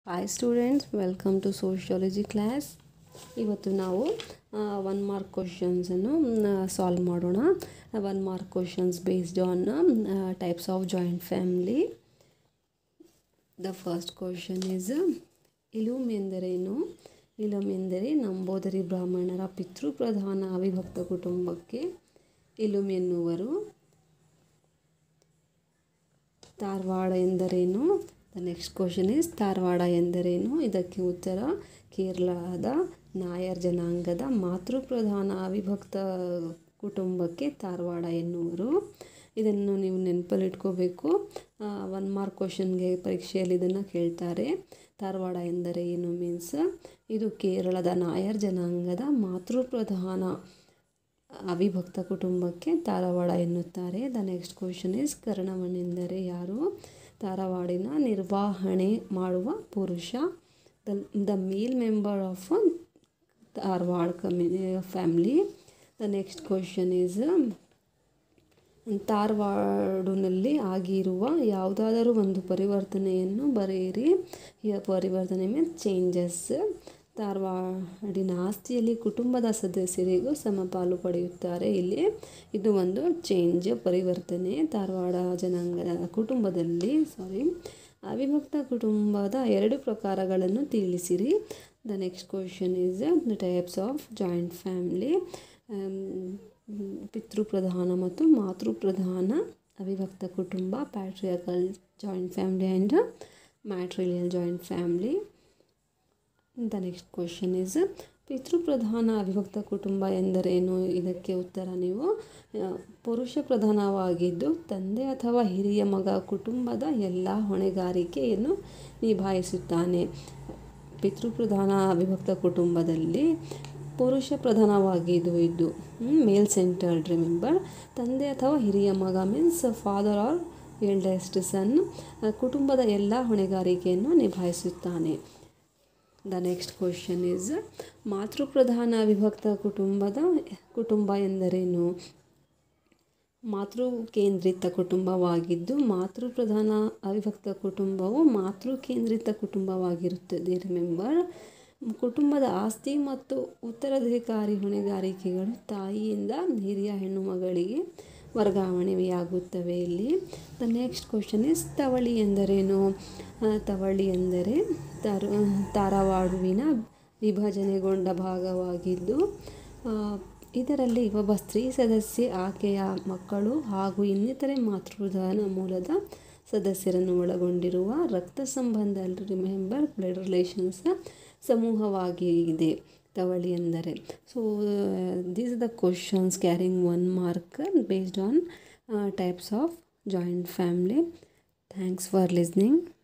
hi students welcome to sociology class ಇವತ್ತು ನಾವು one mark ಕ್ವಶನ್ಸನ್ನು ಸಾಲ್ವ್ ಮಾಡೋಣ one mark questions based on types of joint family the first question is ಇಲುಮ್ ಎಂದರೇನು ಇಲುಮ್ ಎಂದರೆ ನಂಬೋದರಿ ಬ್ರಾಹ್ಮಣರ ಪಿತೃಪ್ರಧಾನ ಅವಿಭಕ್ತ ಕುಟುಂಬಕ್ಕೆ ಇಲುಮ್ ಎನ್ನುವರು ಧಾರವಾಡ ಎಂದರೇನು ದ ನೆಕ್ಸ್ಟ್ ಕ್ವಶನ್ ಈಸ್ ಧಾರವಾಡ ಎಂದರೇನು ಇದಕ್ಕೆ ಉತ್ತರ ಕೇರಳದ ನಾಯರ್ ಜನಾಂಗದ ಮಾತೃಪ್ರಧಾನ ಅವಿಭಕ್ತ ಕುಟುಂಬಕ್ಕೆ ಧಾರವಾಡ ಎನ್ನುವರು ಇದನ್ನು ನೀವು ನೆನಪಲ್ಲಿ ಇಟ್ಕೋಬೇಕು ಒನ್ ಮಾರ್ಕ್ ಕ್ವಶನ್ಗೆ ಪರೀಕ್ಷೆಯಲ್ಲಿ ಇದನ್ನು ಕೇಳ್ತಾರೆ ಧಾರವಾಡ ಎಂದರೆ ಏನು ಮೀನ್ಸ್ ಇದು ಕೇರಳದ ನಾಯರ್ ಜನಾಂಗದ ಮಾತೃಪ್ರಧಾನ ಅವಿಭಕ್ತ ಕುಟುಂಬಕ್ಕೆ ಧಾರವಾಡ ಎನ್ನುತ್ತಾರೆ ದ ನೆಕ್ಸ್ಟ್ ಕ್ವಶನ್ ಈಸ್ ಕರ್ಣವನೆಂದರೆ ಯಾರು ಧಾರವಾಡಿನ ನಿರ್ವಹಣೆ ಮಾಡುವ ಪುರುಷ the the male member of ಧಾರವಾಡ community family the next question is ಧಾರವಾಡಿನಲ್ಲಿ ಆಗಿರುವ ಯಾವುದಾದರೂ ಒಂದು ಪರಿವರ್ತನೆಯನ್ನು ಬರೆಯಿರಿ ಈ ಪರಿವರ್ತನೆ ಮೀನ್ಸ್ ಚೇಂಜಸ್ ಧಾರವಾಡಿನ ಆಸ್ತಿಯಲ್ಲಿ ಕುಟುಂಬದ ಸದಸ್ಯರಿಗೂ ಸಮಪಾಲು ಪಡೆಯುತ್ತಾರೆ ಇಲ್ಲಿ ಇದು ಒಂದು ಚೇಂಜ್ ಪರಿವರ್ತನೆ ಧಾರವಾಡ ಜನಾಂಗದ ಕುಟುಂಬದಲ್ಲಿ ಸಾರಿ ಅವಿಭಕ್ತ ಕುಟುಂಬದ ಎರಡು ಪ್ರಕಾರಗಳನ್ನು ತಿಳಿಸಿರಿ the next question is the types of joint family ಪಿತೃಪ್ರಧಾನ ಮತ್ತು ಮಾತೃಪ್ರಧಾನ ಅವಿಭಕ್ತ ಕುಟುಂಬ patriarchal joint family and matrilineal joint family the next question is ಪಿತೃಪ್ರಧಾನ ಅವಿಭಕ್ತ ಕುಟುಂಬ ಎಂದರೇನು ಇದಕ್ಕೆ ಉತ್ತರ ನೀವು ಪುರುಷ ಪ್ರಧಾನವಾಗಿದ್ದು ತಂದೆ ಅಥವಾ ಹಿರಿಯ ಮಗ ಕುಟುಂಬದ ಎಲ್ಲ ಹೊಣೆಗಾರಿಕೆಯನ್ನು ನಿಭಾಯಿಸುತ್ತಾನೆ ಪಿತೃಪ್ರಧಾನ ಅವಿಭಕ್ತ ಕುಟುಂಬದಲ್ಲಿ ಪುರುಷ ಪ್ರಧಾನವಾಗಿದ್ದು ಇದ್ದು ಮೇಲ್ ಸೆಂಟರ್ಡ್ ರಿಮೆಂಬರ್ ತಂದೆ ಅಥವಾ ಹಿರಿಯ ಮಗ means father or eldest son ಕುಟುಂಬದ ಎಲ್ಲ ಹೊಣೆಗಾರಿಕೆಯನ್ನು ನಿಭಾಯಿಸುತ್ತಾನೆ ದ ನೆಕ್ಸ್ಟ್ ಕ್ವಶನ್ ಈಸ್ ಮಾತೃಪ್ರಧಾನ ಅವಿಭಕ್ತ ಕುಟುಂಬದ ಕುಟುಂಬ ಎಂದರೇನು ಮಾತೃ ಕೇಂದ್ರಿತ ಕುಟುಂಬವಾಗಿದ್ದು ಮಾತೃಪ್ರಧಾನ ಅವಿಭಕ್ತ ಕುಟುಂಬವು ಮಾತೃ ಕೇಂದ್ರಿತ ಕುಟುಂಬವಾಗಿರುತ್ತದೆ ರಿಮೆಂಬರ್ ಕುಟುಂಬದ ಆಸ್ತಿ ಮತ್ತು ಉತ್ತರಾಧಿಕಾರಿ ಹೊಣೆಗಾರಿಕೆಗಳು ತಾಯಿಯಿಂದ ಹಿರಿಯ ಹೆಣ್ಣು ಮಗಳಿಗೆ ವರ್ಗಾವಣೆಯಾಗುತ್ತವೆ ಇಲ್ಲಿ ದ ನೆಕ್ಸ್ಟ್ ಕ್ವಶನ್ ಇಸ್ ತವಳಿ ಎಂದರೇನು ತವಳಿ ಎಂದರೆ ಧಾರ ಧಾರವಾಡುವಿನ ವಿಭಜನೆಗೊಂಡ ಭಾಗವಾಗಿದ್ದು ಇದರಲ್ಲಿ ಒಬ್ಬ ಸ್ತ್ರೀ ಸದಸ್ಯೆ ಆಕೆಯ ಮಕ್ಕಳು ಹಾಗೂ ಇನ್ನಿತರೆ ಮಾತೃದಾನ ಮೂಲದ ಸದಸ್ಯರನ್ನು ಒಳಗೊಂಡಿರುವ ರಕ್ತ ಸಂಬಂಧ ರಿಮೆಂಬರ್ ಬ್ಲಡ್ ರಿಲೇಷನ್ಸ್ ಸಮೂಹವಾಗಿದೆ ತವಳಿ ಎಂದರೆ so these the questions carrying one mark based on types of joint family thanks for listening